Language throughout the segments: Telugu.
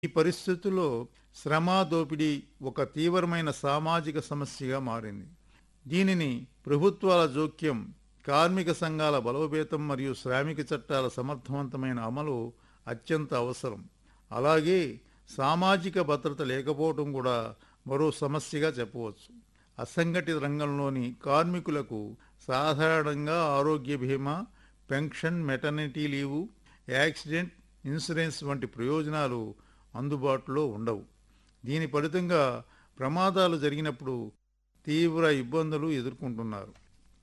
ఈ పరిస్థితుల్లో శ్రమ దోపిడీ ఒక తీవ్రమైన సామాజిక సమస్యగా మారింది దీనిని ప్రభుత్వాల జోక్యం కార్మిక సంఘాల బలోపేతం మరియు శ్రామిక చట్టాల సమర్థవంతమైన అమలు అత్యంత అవసరం అలాగే సామాజిక భద్రత లేకపోవడం కూడా మరో సమస్యగా చెప్పవచ్చు అసంఘటిత రంగంలోని కార్మికులకు సాధారణంగా ఆరోగ్య బీమా pension maternity leave accident insurance వంటి ప్రయోజనాలు అందుబాటులో ఉండవు దీని ఫలితంగా ప్రమాదాలు జరిగినప్పుడు తీవ్ర ఇబ్బందులు ఎదుర్కొంటున్నారు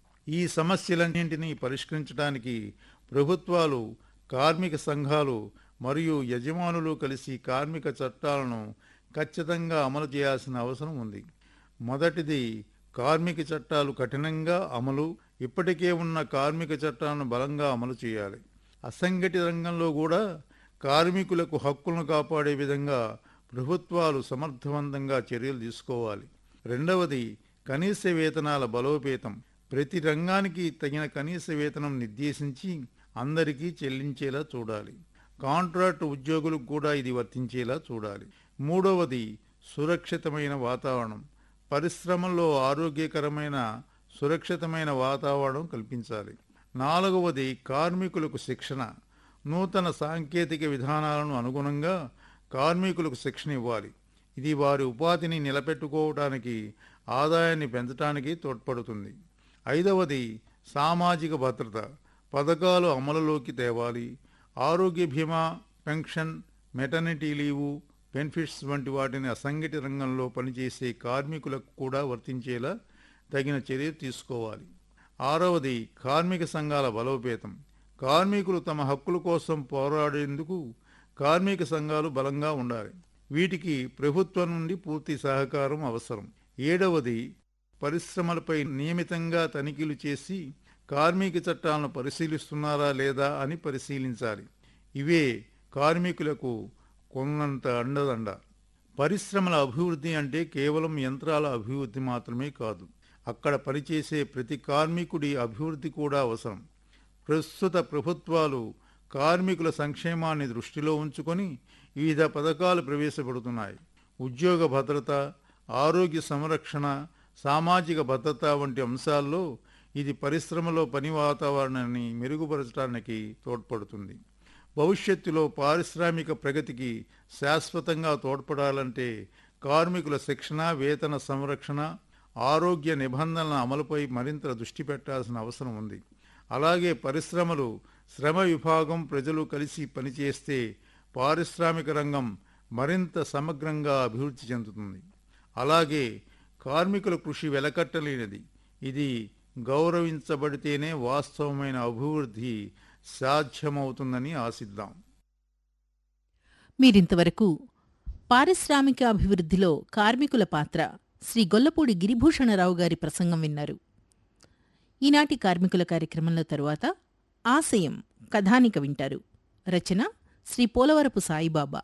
ఈ సమస్యలన్నింటినీ పరిష్కరించడానికి ప్రభుత్వాలు కార్మిక సంఘాలు మరియు యజమానులు కలిసి కార్మిక చట్టాలను ఖచ్చితంగా అమలు చేయాల్సిన అవసరం ఉంది మొదటిది కార్మిక చట్టాలు కఠినంగా అమలు ఇప్పటికే ఉన్న కార్మిక చట్టాలను బలంగా అమలు చేయాలి అసంఘటిత రంగంలో కూడా కార్మికులకు హక్కులను కాపాడే విధంగా ప్రభుత్వాలు సమర్థవంతంగా చర్యలు తీసుకోవాలి రెండవది కనీస వేతనాల బలోపేతం ప్రతి రంగానికి తగిన కనీస వేతనం నిర్దేశించి అందరికీ చెల్లించేలా చూడాలి కాంట్రాక్ట్ ఉద్యోగులకు కూడా ఇది వర్తించేలా చూడాలి మూడవది సురక్షితమైన వాతావరణం పరిశ్రమల్లో ఆరోగ్యకరమైన సురక్షితమైన వాతావరణం కల్పించాలి నాలుగవది కార్మికులకు శిక్షణ నూతన సాంకేతిక విధానాలను అనుగుణంగా కార్మికులకు శిక్షణ ఇవ్వాలి ఇది వారి ఉపాధిని నిలబెట్టుకోవడానికి ఆదాయాన్ని పెంచడానికి తోడ్పడుతుంది ఐదవది సామాజిక భద్రత పథకాలు అమలులోకి తేవాలి ఆరోగ్య బీమా పెన్షన్ మెటర్నిటీ లీవు బెనిఫిట్స్ వంటి వాటిని అసంఘటిత రంగంలో పనిచేసే కార్మికులకు కూడా వర్తించేలా తగిన చర్య తీసుకోవాలి ఆరవది కార్మిక సంఘాల బలోపేతం కార్మికులు తమ హక్కుల కోసం పోరాడేందుకు కార్మిక సంఘాలు బలంగా ఉండాలి వీటికి ప్రభుత్వం నుండి పూర్తి సహకారం అవసరం ఏడవది పరిశ్రమలపై నియమితంగా తనిఖీలు చేసి కార్మిక చట్టాలను పరిశీలిస్తున్నారా లేదా అని పరిశీలించాలి ఇవే కార్మికులకు కొన్నంత అండదండ పరిశ్రమల అభివృద్ధి అంటే కేవలం యంత్రాల అభివృద్ధి మాత్రమే కాదు అక్కడ పనిచేసే ప్రతి కార్మికుడి అభివృద్ధి కూడా అవసరం ప్రస్తుత ప్రభుత్వాలు కార్మికుల సంక్షేమాన్ని దృష్టిలో ఉంచుకొని వివిధ పథకాలు ప్రవేశపెడుతున్నాయి ఉద్యోగ భద్రత ఆరోగ్య సంరక్షణ సామాజిక భద్రత వంటి అంశాల్లో ఇది పరిశ్రమలో పని వాతావరణాన్ని మెరుగుపరచడానికి తోడ్పడుతుంది భవిష్యత్తులో పారిశ్రామిక ప్రగతికి శాశ్వతంగా తోడ్పడాలంటే కార్మికుల శిక్షణ వేతన సంరక్షణ ఆరోగ్య నిబంధనల అమలుపై మరింత దృష్టి పెట్టాల్సిన అవసరం ఉంది అలాగే పరిశ్రమలు శ్రమ విభాగం ప్రజలు కలిసి పనిచేస్తే పారిశ్రామిక రంగం మరింత సమగ్రంగా అభివృద్ధి చెందుతుంది అలాగే కార్మికుల కృషి వెలకట్టలేనిది ఇది గౌరవించబడితేనే వాస్తవమైన అభివృద్ధి సాధ్యమవుతుందని ఆశిద్దాం మీరింతవరకు పారిశ్రామిక అభివృద్ధిలో కార్మికుల పాత్ర శ్రీ గొల్లపూడి గిరిభూషణరావు గారి ప్రసంగం విన్నారు ఈనాటి కార్మికుల కార్యక్రమంలో తరువాత ఆశయం కథానిక వింటారు రచన శ్రీ పోలవరపు సాయిబాబా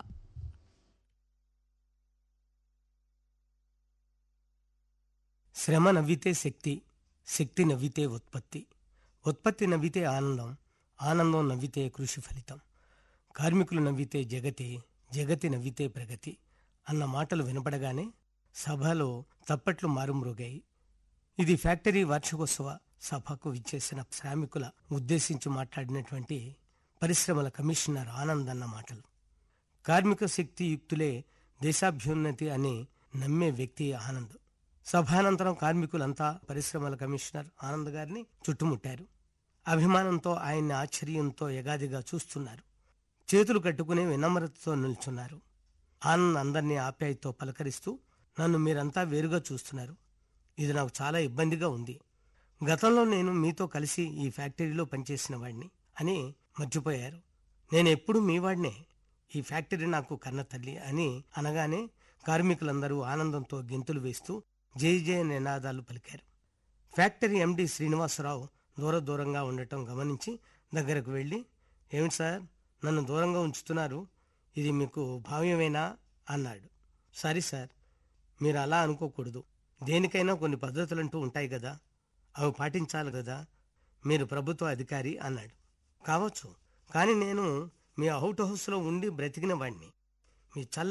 శ్రమ నవ్వితే శక్తి శక్తి నవ్వితే ఉత్పత్తి ఉత్పత్తి నవ్వితే ఆనందం ఆనందం నవ్వితే కృషి ఫలితం కార్మికులు నవ్వితే జగతి జగతి నవ్వితే ప్రగతి అన్న మాటలు వినపడగానే సభలో తప్పట్లు మారుమ్రోగాయి ఇది ఫ్యాక్టరీ వార్షికోత్సవ సభకు విచ్చేసిన శ్రామికుల ఉద్దేశించి మాట్లాడినటువంటి పరిశ్రమల కమిషనర్ ఆనంద్ అన్న మాటలు కార్మిక శక్తి యుక్తులే దేశాభ్యున్నతి అని నమ్మే వ్యక్తి ఆనంద్ సభానంతరం కార్మికులంతా పరిశ్రమల కమిషనర్ ఆనంద్ గారిని చుట్టుముట్టారు అభిమానంతో ఆయన్ని ఆశ్చర్యంతో ఎగాదిగా చూస్తున్నారు చేతులు కట్టుకుని వినమ్రతతో నిల్చున్నారు ఆనంద్ అందరినీ ఆప్యాయతో పలకరిస్తూ నన్ను మీరంతా వేరుగా చూస్తున్నారు ఇది నాకు చాలా ఇబ్బందిగా ఉంది గతంలో నేను మీతో కలిసి ఈ ఫ్యాక్టరీలో పనిచేసిన వాడిని అని మర్చిపోయారు నేను ఎప్పుడు మీ వాడినే ఈ ఫ్యాక్టరీ నాకు కన్న తల్లి అని అనగానే కార్మికులందరూ ఆనందంతో గెంతులు వేస్తూ జై జయ నినాదాలు పలికారు ఫ్యాక్టరీ ఎండి శ్రీనివాసరావు దూర దూరంగా ఉండటం గమనించి దగ్గరకు వెళ్ళి ఏమిటి సార్ నన్ను దూరంగా ఉంచుతున్నారు ఇది మీకు భావ్యమేనా అన్నాడు సరే సార్ మీరు అలా అనుకోకూడదు దేనికైనా కొన్ని పద్ధతులంటూ ఉంటాయి కదా అవి పాటించాలి కదా మీరు ప్రభుత్వ అధికారి అన్నాడు కావచ్చు కానీ నేను మీ అవుట్ హౌస్లో ఉండి బ్రతికిన వాడిని మీ చల్ల